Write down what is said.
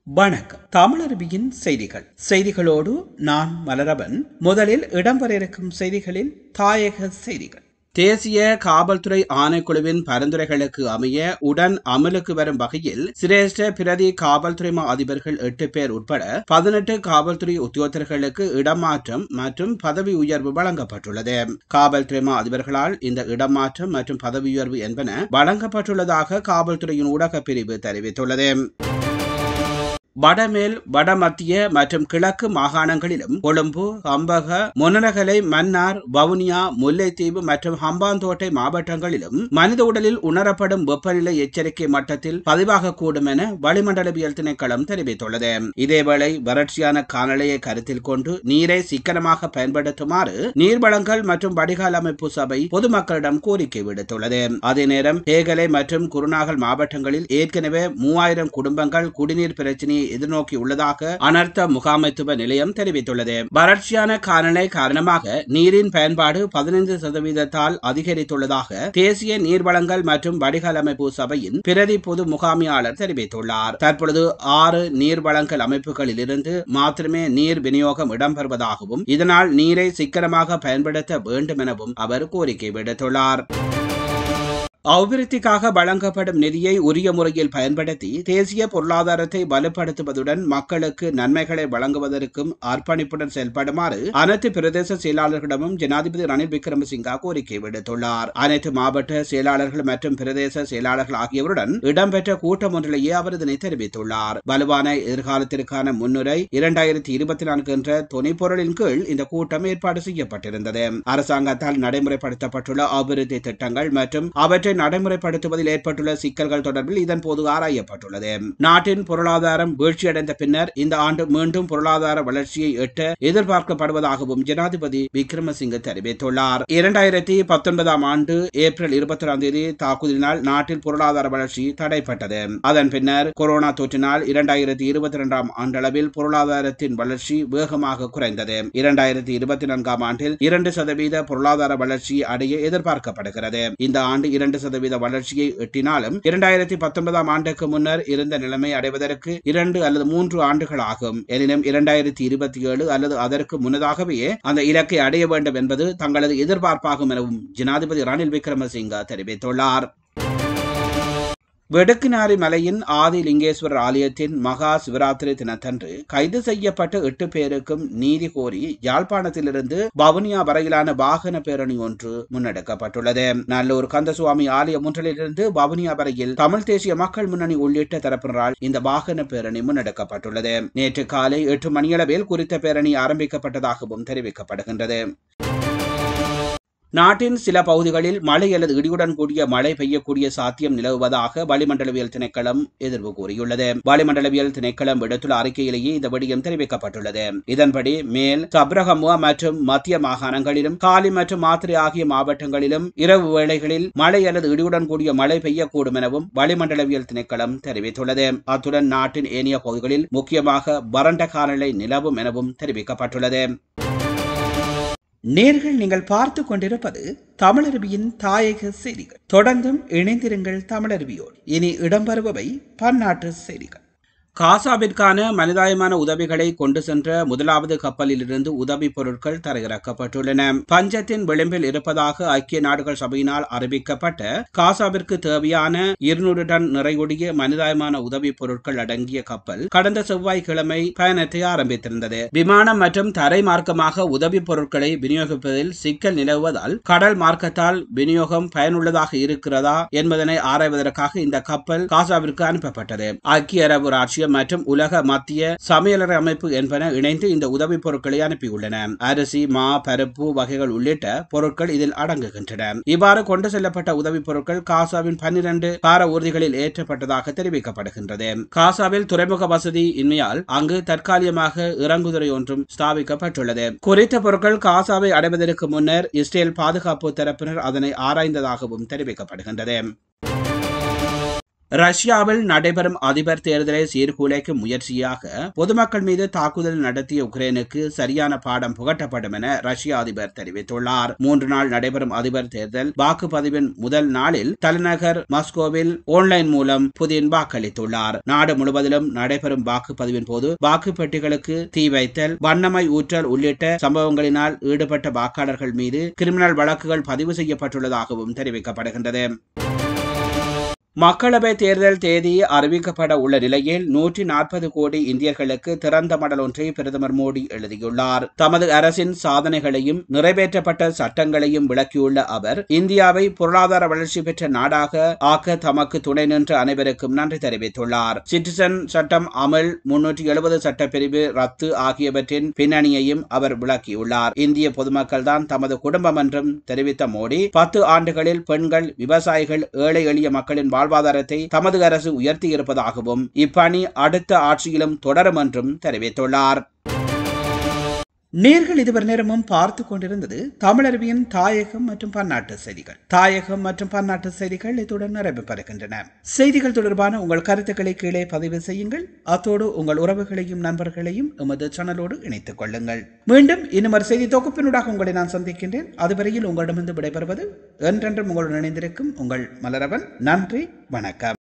வணக்கம் தமிழருவியின் செய்திகள் செய்திகளோடு நான் மலரவன் முதலில் இடம்பெற இருக்கும் செய்திகளில் தாயக செய்திகள் தேசிய காவல்துறை ஆணைக்குழுவின் பரிந்துரைகளுக்கு அமைய உடன் அமலுக்கு வரும் வகையில் சிரேஷ்ட பிரதி காவல்துறை மா அதிபர்கள் எட்டு பேர் உட்பட பதினெட்டு காவல்துறை உத்தியோகத்தர்களுக்கு இடமாற்றம் மற்றும் பதவி உயர்வு வழங்கப்பட்டுள்ளது காவல்துறை மா அதிபர்களால் இந்த இடமாற்றம் மற்றும் பதவி உயர்வு என்பன வழங்கப்பட்டுள்ளதாக காவல்துறையின் ஊடக பிரிவு தெரிவித்துள்ளது வடமேல் வடமத்திய மற்றும் கிழக்கு மாகாணங்களிலும் கொழும்பு ஹம்பக முனரகலை மன்னார் வவுனியா முல்லைத்தீவு மற்றும் ஹம்பாந்தோட்டை மாவட்டங்களிலும் மனித உடலில் உணரப்படும் வெப்பநிலை எச்சரிக்கை மட்டத்தில் பதிவாகக்கூடும் என வளிமண்டலவியல் திணைக்களம் தெரிவித்துள்ளது இதேவேளை வறட்சியான காலநிலையை கருத்தில் கொண்டு நீரை சிக்கனமாக பயன்படுத்துமாறு நீர்வளங்கள் மற்றும் வடிகால் அமைப்பு சபை பொதுமக்களிடம் கோரிக்கை விடுத்துள்ளது அதே நேரம் ஏகலை மற்றும் குருநாகல் மாவட்டங்களில் ஏற்கனவே மூவாயிரம் குடும்பங்கள் குடிநீர் பிரச்சினையை எதிர்நோக்கி உள்ளதாக அனர்த்த முகாமைத்துவ நிலையம் தெரிவித்துள்ளது வறட்சியான காலநிலை காரணமாக நீரின் பயன்பாடு பதினைந்து சதவீதத்தால் அதிகரித்துள்ளதாக தேசிய நீர்வளங்கள் மற்றும் வடிகால் அமைப்பு சபையின் பிரதி பொது முகாமியாளர் தெரிவித்துள்ளார் தற்பொழுது ஆறு நீர்வளங்கள் அமைப்புகளில் இருந்து மாத்திரமே நீர் விநியோகம் இடம்பெறுவதாகவும் இதனால் நீரை சிக்கனமாக பயன்படுத்த வேண்டும் எனவும் அவர் கோரிக்கை விடுத்துள்ளார் அபிவிருத்திக்காக வழங்கப்படும் நிதியை உரிய முறையில் பயன்படுத்தி தேசிய பொருளாதாரத்தை வலுப்படுத்துவதுடன் மக்களுக்கு நன்மைகளை வழங்குவதற்கும் அர்ப்பணிப்புடன் செயல்படுமாறு அனைத்து பிரதேச செயலாளர்களிடமும் ஜனாதிபதி ரணில் விக்ரமசிங்கா கோரிக்கை விடுத்துள்ளார் அனைத்து மாவட்ட செயலாளர்கள் மற்றும் பிரதேச செயலாளர்கள் ஆகியோருடன் இடம்பெற்ற கூட்டம் ஒன்றிலேயே அவர் இதனை தெரிவித்துள்ளார் வலுவான எதிர்காலத்திற்கான முன்னுரை இரண்டாயிரத்தி இருபத்தி நான்கு என்ற துணைப்பொருளின் கீழ் இந்த கூட்டம் ஏற்பாடு செய்யப்பட்டிருந்தது அரசாங்கத்தால் நடைமுறைப்படுத்தப்பட்டுள்ள அபிவிருத்தி திட்டங்கள் மற்றும் அவற்றை அவற்றை நடைமுறைப்படுத்துவதில் ஏற்பட்டுள்ள சிக்கல்கள் தொடர்பில் இதன் போது ஆராயப்பட்டுள்ளது நாட்டின் பொருளாதாரம் வீழ்ச்சியடைந்த பின்னர் இந்த ஆண்டு மீண்டும் பொருளாதார வளர்ச்சியை எட்ட எதிர்பார்க்கப்படுவதாகவும் ஜனாதிபதி விக்ரமசிங்க தெரிவித்துள்ளார் இரண்டாயிரத்தி பத்தொன்பதாம் ஆண்டு ஏப்ரல் இருபத்தி ஒராம் தேதி தாக்குதலினால் நாட்டில் பொருளாதார வளர்ச்சி தடைப்பட்டது அதன் பின்னர் கொரோனா தொற்றினால் இரண்டாயிரத்தி இருபத்தி இரண்டாம் ஆண்டளவில் பொருளாதாரத்தின் வளர்ச்சி வேகமாக குறைந்தது இரண்டாயிரத்தி இருபத்தி நான்காம் ஆண்டில் இரண்டு சதவீத பொருளாதார வளர்ச்சி அடைய எதிர்பார்க்கப்படுகிறது இந்த ஆண்டு இரண்டு சதவீத வளர்ச்சியை எட்டினாலும் இரண்டாயிரத்தி பத்தொன்பதாம் ஆண்டுக்கு முன்னர் இருந்த நிலைமை அடைவதற்கு இரண்டு அல்லது மூன்று ஆண்டுகள் ஆகும் எனினும் இரண்டாயிரத்தி இருபத்தி ஏழு அல்லது அதற்கு முன்னதாகவே அந்த இலக்கை அடைய வேண்டும் என்பது தங்களது எதிர்பார்ப்பாகும் எனவும் ஜனாதிபதி ரணில் விக்ரமசிங்க தெரிவித்துள்ளார் வெடுக்குநாரி மலையின் ஆதி லிங்கேஸ்வரர் ஆலயத்தின் மகா சிவராத்திரி தினத்தன்று கைது செய்யப்பட்ட எட்டு பேருக்கும் நீதி கோரி யாழ்ப்பாணத்திலிருந்து வவுனியா வரையிலான வாகன பேரணி ஒன்று முன்னெடுக்கப்பட்டுள்ளது நல்லூர் கந்தசுவாமி ஆலயம் ஒன்றிலிருந்து வவுனியா வரையில் தமிழ் தேசிய மக்கள் முன்னணி உள்ளிட்ட தரப்பினரால் இந்த வாகன பேரணி முன்னெடுக்கப்பட்டுள்ளது நேற்று காலை எட்டு மணியளவில் குறித்த பேரணி ஆரம்பிக்கப்பட்டதாகவும் தெரிவிக்கப்படுகின்றது நாட்டின் சில பகுதிகளில் மழை அல்லது இடியுடன் கூடிய மழை பெய்யக்கூடிய சாத்தியம் நிலவுவதாக வளிமண்டலவியல் திணைக்களம் எதிர்வு கூறியுள்ளது வளிமண்டலவியல் திணைக்களம் விடுத்துள்ள அறிக்கையிலேயே இந்த விடயம் தெரிவிக்கப்பட்டுள்ளது இதன்படி மேல் சப்ரகமுவா மற்றும் மத்திய மாகாணங்களிலும் காலி மற்றும் மாத்திரை ஆகிய மாவட்டங்களிலும் இரவு வேளைகளில் மழை அல்லது இடியுடன் கூடிய மழை பெய்யக்கூடும் எனவும் வளிமண்டலவியல் திணைக்களம் தெரிவித்துள்ளது அத்துடன் நாட்டின் ஏனைய பகுதிகளில் முக்கியமாக வறண்ட காலநிலை நிலவும் எனவும் தெரிவிக்கப்பட்டுள்ளது நேர்கள் நீங்கள் பார்த்து கொண்டிருப்பது தமிழருவியின் தாயக செய்திகள் தொடர்ந்தும் இணைந்திருங்கள் தமிழருவியோடு இனி இடம்பெறுபவை பன்னாட்டு செய்திகள் காசாவிற்கான மனிதாயமான உதவிகளை கொண்டு சென்ற முதலாவது கப்பலிலிருந்து உதவி பொருட்கள் தரையிறக்கப்பட்டுள்ளன பஞ்சத்தின் விளிம்பில் இருப்பதாக ஐக்கிய நாடுகள் சபையினால் அறிவிக்கப்பட்ட காசாவிற்கு தேவையான இருநூறு டன் நிறையுடைய மனிதாயமான உதவி பொருட்கள் அடங்கிய கப்பல் கடந்த செவ்வாய்க்கிழமை பயணத்தை ஆரம்பித்திருந்தது விமானம் மற்றும் தரை மார்க்கமாக உதவி பொருட்களை விநியோகிப்பதில் சிக்கல் நிலவுவதால் கடல் மார்க்கத்தால் விநியோகம் பயனுள்ளதாக இருக்கிறதா என்பதனை ஆராய்வதற்காக இந்த கப்பல் காசாவிற்கு அனுப்பப்பட்டது ஐக்கிய அரபு ராட்சியம் மற்றும் உலக மத்திய சமையலறை அமைப்பு என்பன இணைந்து இந்த உதவி பொருட்களை அனுப்பியுள்ளன அரிசி மா பருப்பு வகைகள் உள்ளிட்ட பொருட்கள் இதில் அடங்குகின்றன இவ்வாறு கொண்டு செல்லப்பட்ட உதவி பொருட்கள் காசாவின் பன்னிரண்டு பார ஊர்திகளில் ஏற்றப்பட்டதாக தெரிவிக்கப்படுகின்றது காசாவில் துறைமுக வசதி இன்மையால் அங்கு தற்காலிகமாக இறங்குதுறை ஒன்றும் ஸ்தாபிக்கப்பட்டுள்ளது குறித்த பொருட்கள் காசாவை அடைவதற்கு முன்னர் இஸ்ரேல் பாதுகாப்பு தரப்பினர் அதனை ஆராய்ந்ததாகவும் தெரிவிக்கப்படுகின்றது ரஷ்யாவில் நடைபெறும் அதிபர் தேர்தலை சீர்குலைக்கும் முயற்சியாக பொதுமக்கள் மீது தாக்குதல் நடத்திய உக்ரைனுக்கு சரியான பாடம் புகட்டப்படும் என ரஷ்ய அதிபர் தெரிவித்துள்ளார் மூன்று நாள் நடைபெறும் அதிபர் தேர்தல் வாக்குப்பதிவின் முதல் நாளில் தலைநகர் மாஸ்கோவில் ஆன்லைன் மூலம் புதின் வாக்களித்துள்ளார் நாடு முழுவதிலும் நடைபெறும் வாக்குப்பதிவின் போது வாக்குப்பெட்டிகளுக்கு தீ வைத்தல் வண்ணமை ஊற்றல் உள்ளிட்ட சம்பவங்களினால் ஈடுபட்ட வாக்காளர்கள் மீது கிரிமினல் வழக்குகள் பதிவு செய்யப்பட்டுள்ளதாகவும் தெரிவிக்கப்படுகின்றது மக்களவை தேர்தல் தேதி அறிவிக்கப்பட உள்ள நிலையில் நூற்றி நாற்பது கோடி இந்தியர்களுக்கு திறந்த மடல் ஒன்றை பிரதமர் மோடி எழுதியுள்ளார் தமது அரசின் சாதனைகளையும் நிறைவேற்றப்பட்ட சட்டங்களையும் விளக்கியுள்ள அவர் இந்தியாவை பொருளாதார வளர்ச்சி பெற்ற நாடாக ஆக்க தமக்கு துணை நின்ற அனைவருக்கும் நன்றி தெரிவித்துள்ளார் சிட்டிசன் சட்டம் அமல் முன்னூற்றி எழுபது சட்டப்பிரிவு ரத்து ஆகியவற்றின் பின்னணியையும் அவர் விளக்கியுள்ளார் இந்திய பொதுமக்கள் தான் தமது குடும்பம் என்றும் தெரிவித்த மோடி பத்து ஆண்டுகளில் பெண்கள் விவசாயிகள் ஏழை எளிய மக்களின் வாழ்வாதாரத்தை தமது அரசு உயர்த்தியிருப்பதாகவும் இப்பணி அடுத்த ஆட்சியிலும் தொடரும் என்றும் தெரிவித்துள்ளார் நேர்கள் இதுவரை நேரமும் பார்த்து கொண்டிருந்தது தமிழருவியின் தாயகம் மற்றும் பன்னாட்டு செய்திகள் தாயகம் மற்றும் பன்னாட்டு செய்திகள் இத்துடன் நிறைவு பெறுகின்றன செய்திகள் தொடர்பான உங்கள் கருத்துக்களை கீழே பதிவு செய்யுங்கள் அத்தோடு உங்கள் உறவுகளையும் நண்பர்களையும் எமது சேனலோடு இணைத்துக் கொள்ளுங்கள் மீண்டும் இன்னும் ஒரு செய்தி தொகுப்பினூடாக உங்களை நான் சந்திக்கின்றேன் அதுவரையில் உங்களிடமிருந்து விடைபெறுவது என்றென்றும் உங்களுடன் இணைந்திருக்கும் உங்கள் மலரவன் நன்றி வணக்கம்